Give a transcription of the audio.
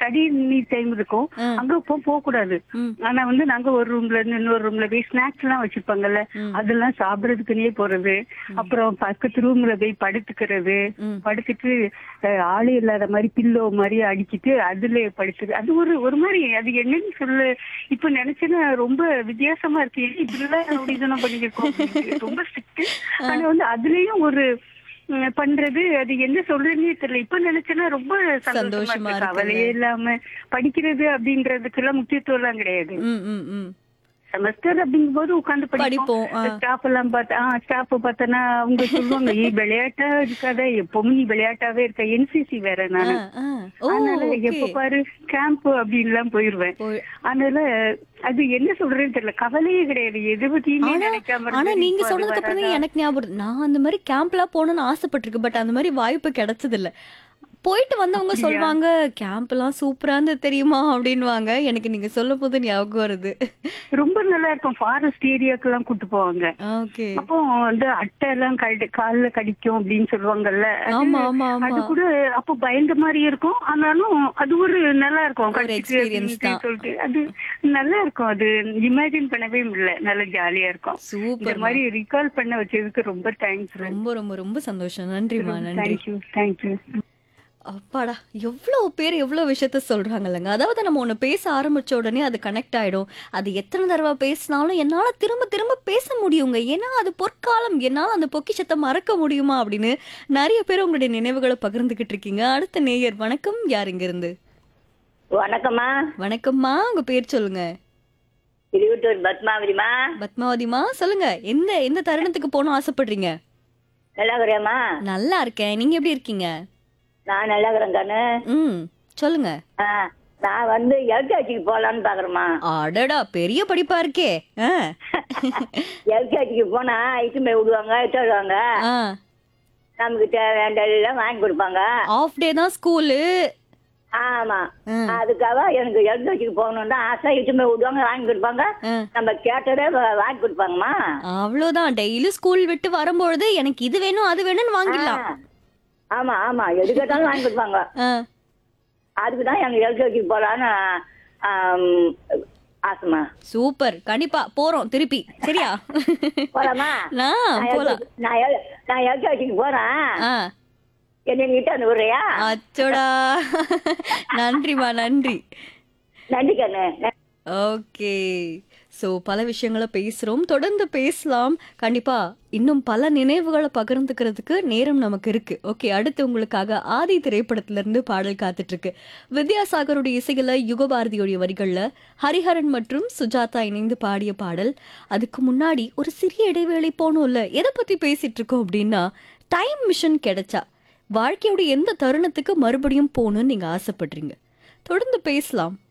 Study need time இருக்கும் ஆ. அங்க இப்போ போக கூடாது ம். ஆனா வந்து நாங்க ஒரு ரூம்ல இருந்து இன்னொரு ரூம்ல போய் ஸ்நாக்ஸ் எல்லாம் வச்சிருப்பாங்கல்ல ம். அதெல்லாம் சாப்பிடறதுக்குன்னே போறது அப்புறம் பக்கத்து ரூம்ல போய் படுத்துக்கிறது ம். படுத்துட்டு அஹ், ஆளே இல்லாத மாதிரி பில்லோ மாதிரி அடிச்சிட்டு அதுல படுத்துது அது ஒரு ஒரு மாதிரி அது என்னன்னு சொல்ல இப்ப நினைச்சேன்னா ரொம்ப வித்தியாசமா இருக்கு ஏன் இப்படிலாம் அப்படிதான் பண்ணிருக்கோம் அப்படின்ட்டு. ரொம்ப ஸ்ட்ரிக்ட் ஆனா வந்து அதுலயும் ஒரு ம், பண்றது அது என்ன சொல்றதுன்னே தெரியல இப்ப நினைச்சேன்னா ரொம்ப சந்தோஷமா சந்தோஷமா இருக்கு இருக்குல்ல. கவலையே இல்லாம படிக்கிறது அப்படின்றதுக்கெல்லாம் முக்கியத்துவம் எல்லாம் கிடையாது ம் ம் ம் செமஸ்டர் அப்படிங்கும் போது உட்காந்து படிப்போம், படிப்போம் ஆ. ஸ்டாஃப் எல்லாம் பார்த்தா ஸ்டாஃப் பார்த்தனா அவங்க சொல்லுவாங்க ஏய் விளையாட்டா இருக்காத எப்பவும் நீ விளையாட்டாவே இருக்க என்சிசி வேற ஆ, நானு ஆ. ஓ அதனால ஓகே எப்ப பாரு கேம்ப் அப்படின்லாம் போயிருவேன் போய்- அதனால அது என்ன சொல்றதுன்னு தெரியல கவலையே கிடையாது எது பத்தியுமே ஆனா நினைக்காம ஆனா இருந்தது. நீங்க இப்போ அது சொன்னதுக்கு அப்புறம் வராதா? தான் எனக்கு ஞாபகம் வருது. நான் அந்த மாதிரி கேம்ப்லாம் போகணும்னு ஆசைப்பட்டிருக்கேன் பட் அந்த மாதிரி வாய்ப்பு கிடைச்சது இல்ல போயிட்டு வந்தவங்க அப்படியா? சொல்லுவாங்க கேம்ப் எல்லாம் சூப்பரா இருந்தது தெரியுமா அப்படின்வாங்க எனக்கு நீங்க சொல்லும் போது ஞாபகம் வருது ரொம்ப நல்லா இருக்கும் ஃபாரஸ்ட் ஏரியாக்கெல்லாம் கூட்டு போவாங்க ஓகே அப்போ இந்த அட்டை எல்லாம் கடி கால்ல கடிக்கும் அப்படின்னு சொல்லுவாங்கல்ல அது- ஆமா ஆமா ஆமா அது கூட அப்போ பயந்த மாதிரி இருக்கும் ஆனாலும் அது ஒரு நல்லா இருக்கும் ஒரு கடிச்சிட்டு experience அப்படின்ட்டு தான். சொல்லிட்டு அது நல்லா இருக்கும் அது இமேஜின் பண்ணவே முடியல நல்லா ஜாலியா இருக்கும் இந்த சூப்பர் மாதிரி ரீகால் பண்ண வச்சதுக்கு ரொம்ப தேங்க்ஸ் ரொம்ப ரொம்ப ரொம்ப சந்தோஷம் நன்றிமா நன்றி தேங்க்யூ தேங்க்யூ அப்பாடா எவ்வளோ பேர் எவ்வளோ விஷயத்த சொல்றாங்கல்லங்க அதாவது நம்ம ஒன்று பேச ஆரம்பிச்ச உடனே அது கனெக்ட் ஆயிடும் அது எத்தனை தடவை பேசினாலும் என்னால் திரும்ப திரும்ப பேச முடியுங்க ஏன்னா அது பொற்காலம் என்னால் அந்த பொக்கிஷத்தை மறக்க முடியுமா அப்படின்னு நிறைய பேர் உங்களுடைய நினைவுகளை பகிர்ந்துகிட்டு இருக்கீங்க அடுத்த நேயர் வணக்கம் யார் இங்க இருந்து வணக்கம்மா வணக்கம்மா உங்க பேர் சொல்லுங்க திருவட்டூர் பத்மாவதிமா பத்மாவதிமா சொல்லுங்க எந்த எந்த தருணத்துக்கு போகணும் ஆசைப்படுறீங்க நல்லா இருக்கிறியாம்மா நல்லா இருக்கேன் நீங்க எப்படி இருக்கீங்க நான் நல்லா இருக்கிறேன் கண்ணு ம் சொல்லுங்க ஆ, நான் வந்து எல்கேஜிக்கு போகலான்னு பாக்குறேம்மா அடடா பெரிய படிப்பா இருக்கே ஆ எல்கேஜிக்கு போனா இட்டு போய் விடுவாங்க இட்டு வருவாங்க ஆ நமக்கு தேவையாண்டெல்லாம் வாங்கி கொடுப்பாங்க ஆஃப் டே தான் ஸ்கூலு ஆமா ம். அதுக்காக எனக்கு எல்கேஜிக்கு போகணும்னு தான் ஆசை இட்டு போய் விடுவாங்க வாங்கி கொடுப்பாங்க நம்ம கேட்டதே வா- வாங்கி கொடுப்பாங்கம்மா அவ்வளவுதான் டெய்லி ஸ்கூல் விட்டு வரும்பொழுது எனக்கு இது வேணும் அது வேணும்னு வாங்கிடலாம் ஆ. ஆமா ஆமா எது கேட்டாலும் வாங்கி கொடுப்பாங்க ஆ, அதுக்கு தான் எனக்கு எல்கேஜிக்கு போகலான்னு ஆசைமா சூப்பர் கண்டிப்பா போறோம் திருப்பி சரியா போலாமா நான் நான் போலாம் LKG நான் எல்- நான் எல்கேஜிக்கு போறேன் ஆ என்ன கிட்ட அந்த விடுறியா அச்சோடா நன்றிமா நன்றி நன்றி கண்ணு ஓகே ஸோ பல விஷயங்களை பேசுகிறோம் தொடர்ந்து பேசலாம் கண்டிப்பாக இன்னும் பல நினைவுகளை பகிர்ந்துக்கிறதுக்கு நேரம் நமக்கு இருக்கு ஓகே அடுத்து உங்களுக்காக ஆதி திரைப்படத்திலிருந்து பாடல் காத்துட்ருக்கு வித்யாசாகருடைய இசையில் யுகபாரதியுடைய வரிகளில் ஹரிஹரன் மற்றும் சுஜாதா இணைந்து பாடிய பாடல் அதுக்கு முன்னாடி ஒரு சிறிய இடைவேளை போனோம்ல எதை பற்றி பேசிட்டு இருக்கோம் அப்படின்னா டைம் மிஷன் கிடைச்சா வாழ்க்கையோட எந்த தருணத்துக்கு மறுபடியும் போகணும்னு நீங்கள் ஆசைப்படுறீங்க தொடர்ந்து பேசலாம்